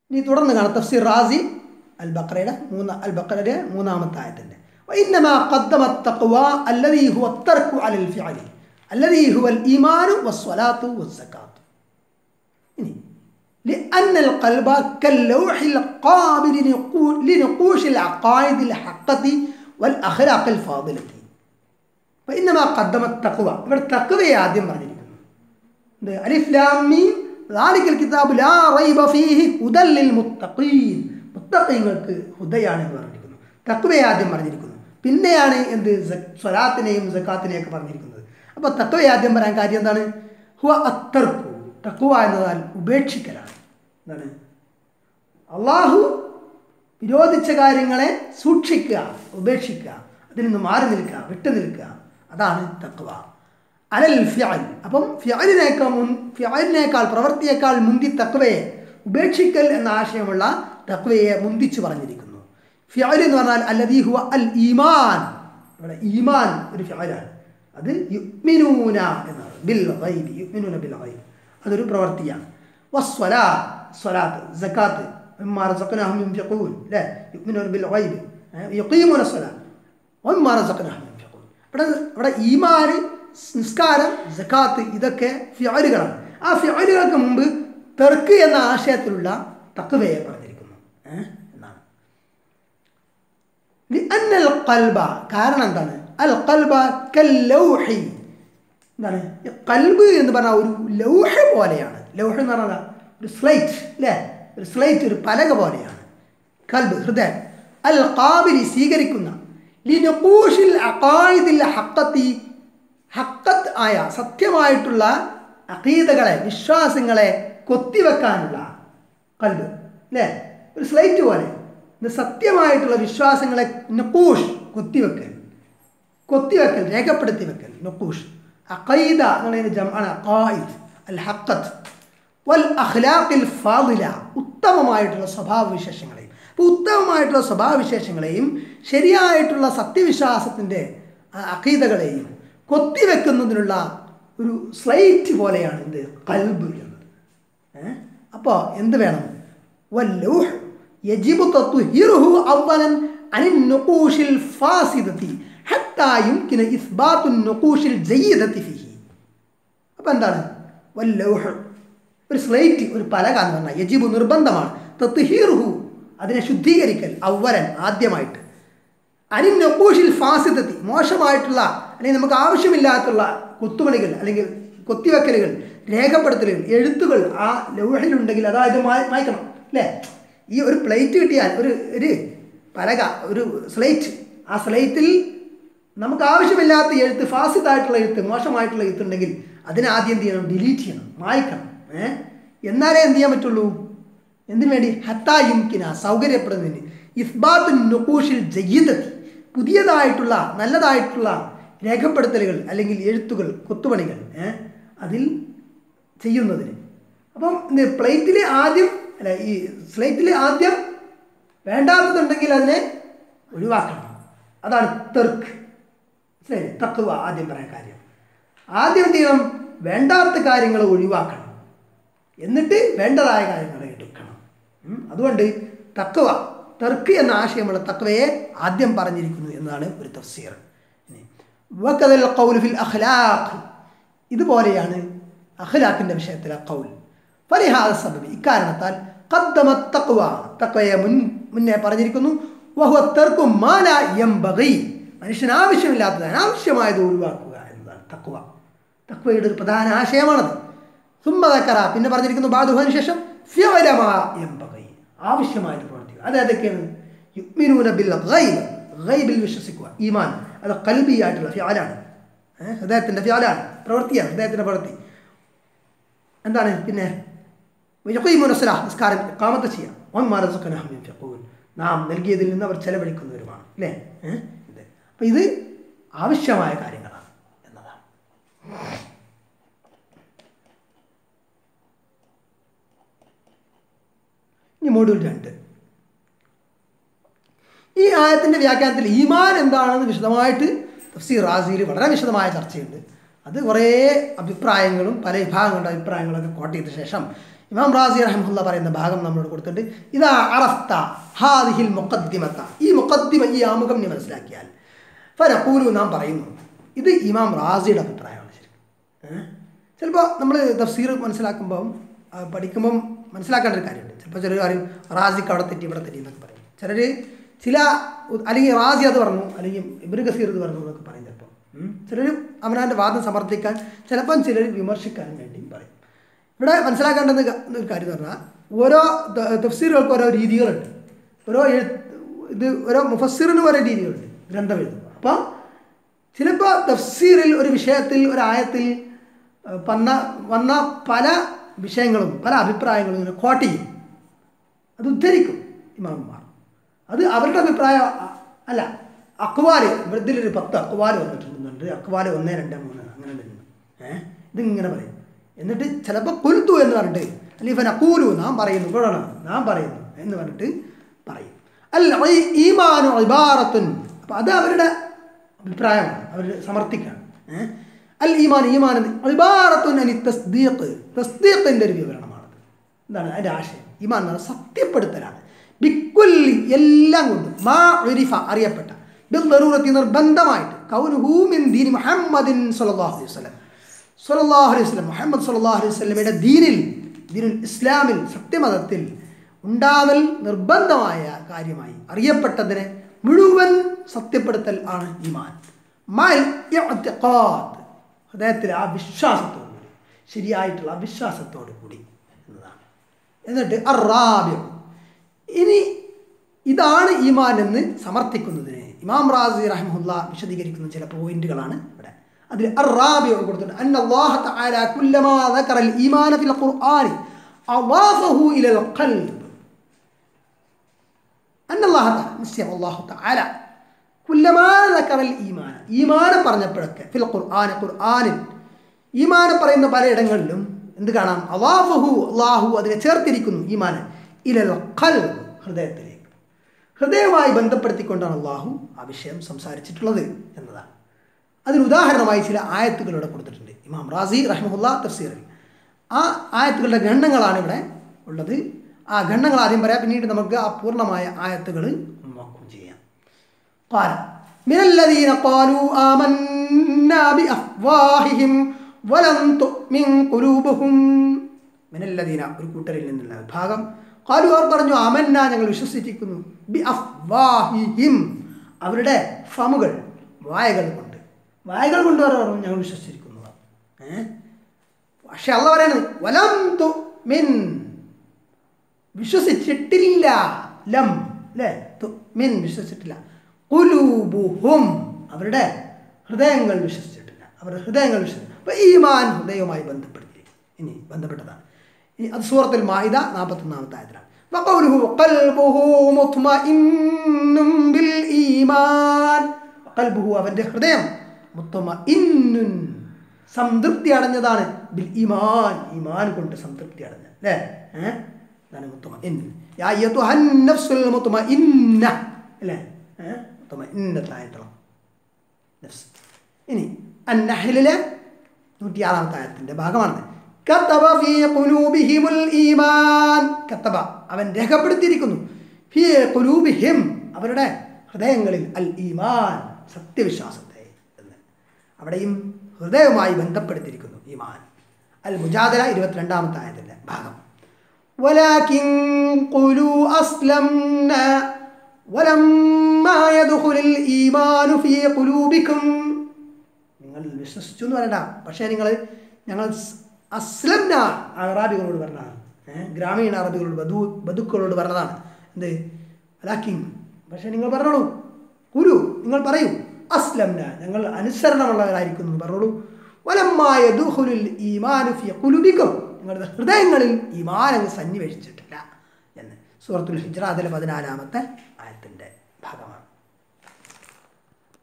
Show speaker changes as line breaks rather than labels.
ഇനി തുടർന്ന് കാണാം തഫ്സീർ റാസി അൽ ബക്രയുടെ മൂന്ന് അൽ ബക്രയുടെ മൂന്നാമത്തെ ആയത്തിൻ്റെ وإنما قدم التقوى الذي هو الترك على الفعل الذي هو الإيمان والصلاة والزكاة ഇനി لأن القلب كاللوح القابل لنقو- لنقوش العقائد الحقة والأخلاق الفاضلة فإنما قدم التقوى ഇവിടെ തക്വയെ ആദ്യം പറഞ്ഞിരിക്കുന്നു എന്ത് അലിഫ് ലാം മീം ذلك الكتاب لا ريب فيه هدى للمتقين മുത്തഖീങ്ങൾക്ക് ഹുദയാണ് എന്ന് പറഞ്ഞിരിക്കുന്നു തക്വയെ ആദ്യം പറഞ്ഞിരിക്കുന്നു പിന്നെയാണ് എന്ത് സ- സ്വലാത്തിനെയും സക്കാത്തിനെയും ഒക്കെ പറഞ്ഞിരിക്കുന്നത് അപ്പോൾ തക്വയെ ആദ്യം പറയാൻ കാര്യം എന്താണ് ഹുവ അത്തർക്കു തക്വ എന്നതാൽ ഉപേക്ഷിക്കലാണ് എന്താണ് അള്ളാഹു വിരോധിച്ച കാര്യങ്ങളെ സൂക്ഷിക്കുക ഉപേക്ഷിക്കുക അതിൽ നിന്ന് മാറി നിൽക്കുക വിട്ടു നിൽക്കുക അതാണ് തക്വ അലൽ ഫിയൽ അപ്പം ഫിയലിനേക്കാൾ മുൻ ഫിയലിനേക്കാൾ പ്രവൃത്തിയേക്കാൾ മുന്തി തക്വയെ ഉപേക്ഷിക്കൽ എന്ന ആശയമുള്ള തക്വയെ മുന്തിച്ചു പറഞ്ഞിരിക്കുന്നു ഫിയൽ എന്ന് പറഞ്ഞാൽ അല്ലദീ ഹുവ അൽ ഈമാൻ ഇവിടെ ഈമാൻ ഒരു ഫിയലാണ് അത് യുഗ്മിനൂന എന്നാണ് ബിൽ ഗൈബ് യുഗ്മിനൂന ബിൽ ഗൈബ് അതൊരു പ്രവൃത്തിയാണ് വസ്വലാ സ്വലാത്ത് സക്കാത്ത് മിമ്മാ റസഖ്നാഹും യുൻഫിഖൂൻ അല്ലേ യുഗ്മിനൂന ബിൽ ഗൈബ് യുഖീമൂന സ്വലാത്ത് വമ്മാ റസഖ്നാഹും യുൻഫിഖൂൻ ഇവിടെ ഇവിടെ ഈമാൻ നിസ്കാരം സക്കാത്ത് ഇതൊക്കെ ഫിയലുകളാണ് ആ ഫിയലുകൾക്ക് മുമ്പ് തെർക്ക് എന്ന ആശയത്തിലുള്ള തക്കുവയെ പറഞ്ഞിരിക്കുന്നു ഏഹ് എന്നാണ് لأن القلب കാരണം എന്താണ് അൽ കൽബ കല്ലൗഹി എന്താണ് ഈ കൽബ് എന്ന് പറഞ്ഞാൽ ഒരു ലൗഹ പോലെയാണ് ലൗഹ എന്ന് പറഞ്ഞാൽ ഒരു സ്ലൈറ്റ് അല്ലേ ഒരു സ്ലൈറ്റ് ഒരു പലക പോലെയാണ് കൽബ് ഹൃദയം അൽ കാബിലി സ്വീകരിക്കുന്ന ലിനൂഷിൽ അക്കായിദിൽ ഹക്കത്തി ഹക്കത്ത് ആയ സത്യമായിട്ടുള്ള അഖീദകളെ വിശ്വാസങ്ങളെ കൊത്തിവെക്കാനുള്ള കൽബ് അല്ലേ ഒരു സ്ലൈറ്റ് പോലെ ഇത് സത്യമായിട്ടുള്ള വിശ്വാസങ്ങളെ നക്കൂഷ് കൊത്തിവെക്കൽ കൊത്തിവെക്കൽ രേഖപ്പെടുത്തി വെക്കൽ നക്കൂഷ് അഖൈദ എന്നുള്ളതിന് ജമാണ് അഖായിദ് അൽ ഹക്കത്ത് വൽ അഖ്ലാഖിൽ ഫാദില ഉത്തമമായിട്ടുള്ള സ്വഭാവവിശേഷങ്ങളെയും അപ്പോൾ ഉത്തമമായിട്ടുള്ള സ്വഭാവവിശേഷങ്ങളെയും ശരിയായിട്ടുള്ള സത്യവിശ്വാസത്തിൻ്റെ അഖീദകളെയും കൊത്തിവെക്കുന്നതിനുള്ള ഒരു സ്ലൈറ്റ് പോലെയാണ് എന്ത് കൽബ് എന്നത് ഏ? അപ്പോൾ എന്ത് വേണം വല്ലൂഹ് യജിബു തത്വഹിറുഹു അവലൻ അനിൻ നുഖൂഷിൽ ഫാസിദതി ഹത്താ യുംകിന ഇസ്ബാത്തു നുഖൂഷിൽ ജയ്യിദതി ഫിഹി അപ്പോൾ എന്താണ് വല്ലൗഹ് ഒരു സ്ലേറ്റ് ഒരു പലക എന്ന് പറഞ്ഞാൽ യജിബു നിർബന്ധമാണ് തത്ഹീറുഹു അതിനെ ശുദ്ധീകരിക്കൽ അവരൻ ആദ്യമായിട്ട് അനിൻ നക്കൂഷിൽ ഫാസിദത്തി മോശമായിട്ടുള്ള അല്ലെങ്കിൽ നമുക്ക് ആവശ്യമില്ലാത്തുള്ള കൊത്തുപണികൾ അല്ലെങ്കിൽ കൊത്തിവെക്കലുകൾ രേഖപ്പെടുത്തലുകൾ എഴുത്തുകൾ ആ ലൗഹിലുണ്ടെങ്കിൽ അതായത് മായി മായ്ക്കണം അല്ലേ ഈ ഒരു പ്ലേറ്റ് കിട്ടിയാൽ ഒരു ഒരു പലക ഒരു സ്ലേറ്റ് ആ സ്ലേറ്റിൽ നമുക്ക് ആവശ്യമില്ലാത്ത എഴുത്ത് ഫാസിദായിട്ടുള്ള എഴുത്ത് മോശമായിട്ടുള്ള എഴുത്തുണ്ടെങ്കിൽ അതിനെ ആദ്യം എന്ത് ചെയ്യണം ഡിലീറ്റ് ചെയ്യണം മായ്ക്കണം ഏ എന്നാലേ എന്ത് ചെയ്യാൻ പറ്റുള്ളൂ എന്തിനു വേണ്ടി ഹത്താ യുംകിന സൗകര്യപ്പെടുന്നതിന് ഇസ്ബാത്തു നുക്കൂഷിൽ ജയ്യിദത്തി പുതിയതായിട്ടുള്ള നല്ലതായിട്ടുള്ള രേഖപ്പെടുത്തലുകൾ അല്ലെങ്കിൽ എഴുത്തുകൾ കൊത്തുപണികൾ ഏ അതിൽ ചെയ്യുന്നതിന് അപ്പം പ്ലേറ്റിൽ ആദ്യം അല്ല ഈ സ്ലേറ്റിൽ ആദ്യം വേണ്ടാത്തതുണ്ടെങ്കിൽ അതിനെ ഒഴിവാക്കണം അതാണ് തെർക്ക് ശരി തക്കുവ ആദ്യം പറയാൻ കാര്യം ആദ്യം എന്ത് ചെയ്യണം വേണ്ടാത്ത കാര്യങ്ങൾ ഒഴിവാക്കണം എന്നിട്ട് വേണ്ടതായ കാര്യങ്ങൾ എടുക്കണം ഉം. അതുകൊണ്ട് തക്കുവ തെർക്ക് എന്ന ആശയമുള്ള തക്വയെ ആദ്യം പറഞ്ഞിരിക്കുന്നു എന്നതാണ് ഒരു തഫ്സീർ ഇനി വക്കതൽ ഖൗൽ ഫിൽ അഖ്ലാഖ് ഇതുപോലെയാണ് അഖ്ലാഖിൻ്റെ വിഷയത്തിലെ കൗൽ ഫലിഹാദ സബബി ഇക്കാരണത്താൽ ഖദ്ദമ തഖ്വ തഖ്വയെ മുൻ മുന്നേ പറഞ്ഞിരിക്കുന്നു വഹുവ തർക്കു മാല യംബഗി മനുഷ്യന് ആവശ്യമില്ലാത്തത് അനാവശ്യമായത് ഒഴിവാക്കുക എന്നതാണ് തഖ്വ തഖ്വയുടെ ഒരു പ്രധാന ആശയമാണത് സുമ്മതക്കറ പിന്നെ പറഞ്ഞിരിക്കുന്നു ബാധുവിന് ശേഷം ഫിയലമാ യംബഗി ആവശ്യമായിട്ട് പ്രവർത്തിക്കുക അത് ഏതൊക്കെയാണ് യുഗ്മിനൂന ബിൽ ഗൈബ് ഗൈബിൽ വിശ്വസിക്കുക ഈമാൻ അത് കൽബിയായിട്ടുള്ള ഫിയാലാണ് ഏഹ് ഹൃദയത്തിൻ്റെ ഫിയാലാണ് പ്രവൃത്തിയാണ് ഹൃദയത്തിൻ്റെ പ്രവൃത്തി എന്താണ് പിന്നെ യുഖീമുനസ്സലാ നിസ്കാരം കാമത്ത് ചെയ്യാം ഒന്മാരസുഖനാഹ്യം ഫിഖൂൻ നാം നൽകിയതിൽ നിന്ന് അവർ ചെലവഴിക്കുന്നവരുമാണ് അല്ലേ ഏഹ് ഇത് അപ്പം ഇത് ആവശ്യമായ കാര്യങ്ങളാണ് എന്നതാണ് ഇനി മോഡ്യൂൾ രണ്ട് ഈ ആയത്തിൻ്റെ വ്യാഖ്യാനത്തിൽ ഈമാൻ എന്താണെന്ന് വിശദമായിട്ട് തഫ്സീർ റാസിയിൽ വളരെ വിശദമായ ചർച്ചയുണ്ട് അത് കുറേ അഭിപ്രായങ്ങളും പല വിഭാഗങ്ങളുടെ അഭിപ്രായങ്ങളൊക്കെ കോട്ട് ചെയ്ത ശേഷം ഇമാം റാസി റഹ്മുല്ല പറയുന്ന ഭാഗം നമ്മളോട് കൊടുത്തിട്ടുണ്ട് ഇതാ അറഫ്ത ഹാദിഹിൽ മുഖദ്ദിമത്ത ഈ മുഖദ്ദിമ ഈ ആമുഖം നീ മനസ്സിലാക്കിയാൽ ഫനക്കൂലു നാം പറയുന്നു ഇത് ഇമാം റാസിയുടെ അഭിപ്രായമാണ് ശരിക്കും ചിലപ്പോൾ നമ്മൾ തഫ്സീർ മനസ്സിലാക്കുമ്പം ആ, പഠിക്കുമ്പം മനസ്സിലാക്കേണ്ട ഒരു കാര്യമുണ്ട് ചിലപ്പോൾ ചിലർ പറയും റാസിക്ക് അവിടെ തെറ്റി ഇവിടെ തെറ്റി എന്നൊക്കെ പറയും ചിലർ ചില ഉ- അല്ലെങ്കിൽ റാസി അത് പറഞ്ഞു അല്ലെങ്കിൽ ഇബ്രു ഗസീർ ഇത് പറഞ്ഞു എന്നൊക്കെ പറയും ചിലപ്പോൾ ചിലർ അവനവൻ്റെ വാദം സമർത്ഥിക്കാൻ ചിലപ്പം ചിലർ വിമർശിക്കാനും വേണ്ടിയും പറയും ഇവിടെ മനസ്സിലാക്കേണ്ടത് ക- ഒരു കാര്യം എന്ന് പറഞ്ഞാൽ ഓരോ ത- തഫ്സീറുകൾക്ക് ഓരോ രീതികളുണ്ട് ഓരോ എഴുത്ത് ഇത് ഓരോ മുഫസ്സിറിനും ഓരോ രീതികളുണ്ട് ഗ്രന്ഥം എഴുതുമ്പോൾ അപ്പോൾ ചിലപ്പോൾ തഫ്സീറിൽ ഒരു വിഷയത്തിൽ ഒരു ആയത്തിൽ ഏഹ്, വന്ന വന്ന പല വിഷയങ്ങളും പല അഭിപ്രായങ്ങളും ഇങ്ങനെ കോട്ട് ചെയ്യും അത് ഉദ്ധരിക്കും ഇമാമന്മാർ അത് അവരുടെ അഭിപ്രായം അ- അല്ല അക്വാല് ഇതിലൊരു പത്ത് അക്വാല് വന്നിട്ടുണ്ട് അക്വാല് ഒന്ന് രണ്ട് മൂന്ന് അങ്ങനെ ഉണ്ട് ഏഹ് ഇതിങ്ങനെ പറയും എന്നിട്ട് ചിലപ്പോൾ കുൽത്തു എന്ന് പറഞ്ഞിട്ട് അല്ലെങ്കിൽ ഇവൻ അക്കൂലു നാം പറയുന്നു കൊള്ളണം നാം പറയുന്നു എന്ന് പറഞ്ഞിട്ട് പറയും അല്ല ഈ ഈമാനു ഇബാറത്തുൻ അപ്പം അത് അവരുടെ അഭിപ്രായമാണ് അവർ സമർത്ഥിക്കുകയാണ് ഏഹ് അൽ ഈമാൻ ഈമാൻ ഇബാറത്തുൻ അനി തസ്ദീഖ് തസ്ദീഖിൻ്റെ ഒരു വിവരണമാണത് എന്താണ് അതിൻ്റെ ആശയം ഈമാൻ എന്ന് പറഞ്ഞാൽ സത്യപ്പെടുത്തലാണ് ബിക്കുല്ലി എല്ലാം കൊണ്ടും മാ ഉരിഫ അറിയപ്പെട്ട ബിദ്ദറൂറത്തി നിർബന്ധമായിട്ട് കൗനുഹു മിൻ ദീനി മുഹമ്മദിൻ സല്ലല്ലാഹു അലൈഹി വസല്ലം സല്ലല്ലാഹു അലൈഹി വസല്ലം മുഹമ്മദ് സല്ലല്ലാഹു അലൈഹി വസല്ലമയുടെ ദീനിൽ ദീനുൽ ഇസ്ലാമിൽ സത്യമതത്തിൽ ഉണ്ടാവൽ നിർബന്ധമായ കാര്യമായി അറിയപ്പെട്ടതിനെ മുഴുവൻ സത്യപ്പെടുത്തൽ ആണ് ഈമാൻ മൽ ഇഅ്തിഖാദ് ഹൃദയത്തിലെ ആ വിശ്വാസത്തോടു കൂടി ശരിയായിട്ടുള്ള ആ വിശ്വാസത്തോടു കൂടി എന്നതാണ് എന്നിട്ട് അറാബ്യം ഇനി ഇതാണ് ഈമാൻ എന്ന് സമർത്ഥിക്കുന്നതിന് ഇമാം റാസി റഹ്മുല്ല വിശദീകരിക്കുന്ന ചില പോയിന്റുകളാണ് ഇവിടെ അതിൽ അറാബിയോട് കൊടുത്തിട്ടുണ്ട് അന്ന അല്ലാഹ തആല കുല്ലമാ ദക്കറൽ ഈമാന ഫിൽ ഖുർആനി അവാഫഹു ഇലൽ ഖൽബ് അന്ന അല്ലാഹ തആല നിശ്ചയം അല്ലാഹു തആല കുല്ലമാ ദക്കറൽ ഈമാന ഈമാന പറഞ്ഞപ്പോഴൊക്കെ ഫിൽ ഖുർആനി ഖുർആനിൽ ഈമാന പറയുന്ന പലയിടങ്ങളിലും എന്ത് കാണാം അവാഫഹു അള്ളാഹു അതിനെ ചേർത്തിരിക്കുന്നു ഈമാന് ഇലൽ ഖൽബ് ഹൃദയത്തിലേക്ക് ഹൃദയവുമായി ബന്ധപ്പെടുത്തിക്കൊണ്ടാണ് അള്ളാഹു ആ വിഷയം സംസാരിച്ചിട്ടുള്ളത് എന്നതാണ് അതിന് ഉദാഹരണമായി ചില ആയത്തുകൾ ഇവിടെ കൊടുത്തിട്ടുണ്ട് ഇമാം റാസി റഹ്മുല്ല തഫ്സീറിൽ ആ ആയത്തുകളുടെ ഗണ്ണങ്ങളാണ് ഇവിടെ ഉള്ളത് ആ ഗണ്ണങ്ങൾ ആദ്യം പറയാം പിന്നീട് നമുക്ക് ആ പൂർണ്ണമായ ആയത്തുകൾ നോക്കുകയും ചെയ്യാം قال من الذين قالوا آمنا بأفواههم ولم تؤمن قلوبهم من الذين ഒരു കൂട്ടരിൽ നിന്നുള്ള വിഭാഗം കാലു അവർ പറഞ്ഞു അമന്ന ഞങ്ങൾ വിശ്വസിച്ചിരിക്കുന്നു ബി അഫ്വാഹിഹിം അവരുടെ ഫമുകൾ വായകൾ കൊണ്ട് വായകൾ കൊണ്ട് അവർ പറഞ്ഞു ഞങ്ങൾ വിശ്വസിച്ചിരിക്കുന്നു ഏഹ് പക്ഷെ അള്ള പറയണത് വലം തു മിൻ വിശ്വസിച്ചിട്ടില്ല ലം അല്ലേ മിൻ വിശ്വസിച്ചിട്ടില്ല കുലൂബുഹും അവരുടെ ഹൃദയങ്ങൾ വിശ്വസിച്ചിട്ടില്ല അവരുടെ ഹൃദയങ്ങൾ വിശ്വസിച്ചു അപ്പോൾ ഈമാൻ ഹൃദയവുമായി ബന്ധപ്പെടുത്തി ഇനി ബന്ധപ്പെട്ടതാണ് ഈ അത് സൂറത്തുൽ മാഹിദ നാൽപ്പത്തൊന്നാമത്തെ ആയത്തിലാണ് وقوله قلبه مطمئن بالإيمان قلبه അവൻ്റെ ഹൃദയം മുത്തമഇന്നുൻ സംതൃപ്തി അടഞ്ഞതാണ് ബിൽ ഈമാൻ ഈമാൻ കൊണ്ട് സംതൃപ്തി അടഞ്ഞ അല്ലേ ഏഹ് അതാണ് മുത്തമഇൻ യാ അയ്യത്തുഹൻ നഫ്സുൽ മുത്തമഇന്ന അല്ലേ ഏഹ് മുത്തമഇന്നത്തായിട്ടുള്ള നഫ്സ് ഇനി അന്നഹലിലെ നൂറ്റിയാറാമത്തെ ആയത്തിൻ്റെ ഭാഗമാണത് കത്തബ ഫീ ഖുലൂബിഹിമുൽ ഈമാൻ കത്തബ അവൻ രേഖപ്പെടുത്തിയിരിക്കുന്നു ഫീ ഖുലൂബിഹിം അവരുടെ ഹൃദയങ്ങളിൽ അൽ ഈമാൻ സത്യവിശ്വാസത്തെ എന്ന് അവിടെയും ഹൃദയവുമായി ബന്ധപ്പെടുത്തിയിരിക്കുന്നു ഈമാൻ അൽ മുജാദല ഇരുപത്തിരണ്ടാമത്തെ ആയത്തിൻ്റെ ഭാഗം ولكن قولوا أسلمنا ولما يدخل الإيمان في قلوبكم നിങ്ങൾ വിശ്വസിച്ചു എന്ന് പറയണ്ട പക്ഷേ നിങ്ങൾ ഞങ്ങൾ അസ്ലംന അറാബികളോട് പറഞ്ഞതാണ് ഏഹ് ഗ്രാമീണ അറബികളോട് ബധു ബധുക്കളോട് പറഞ്ഞതാണ് എന്ത് അലാക്കിങ് പക്ഷേ നിങ്ങൾ പറഞ്ഞോളൂ കുരു നിങ്ങൾ പറയൂ അസ്ലംന ഞങ്ങൾ അനുസരണമുള്ളവരായിരിക്കുന്നു എന്ന് പറഞ്ഞോളൂ വലമായ ദുഹുലുൽ ഈമാനു ഫിയ കുലുബിക്കും നിങ്ങളുടെ ഹൃദയങ്ങളിൽ ഈമാൻ അങ്ങ് സന്നിവേശിച്ചിട്ടില്ല എന്ന് സൂറത്തുൽ ഹിജ്റ അതിലെ പതിനാലാമത്തെ ആയത്തിൻ്റെ ഭാഗമാണ്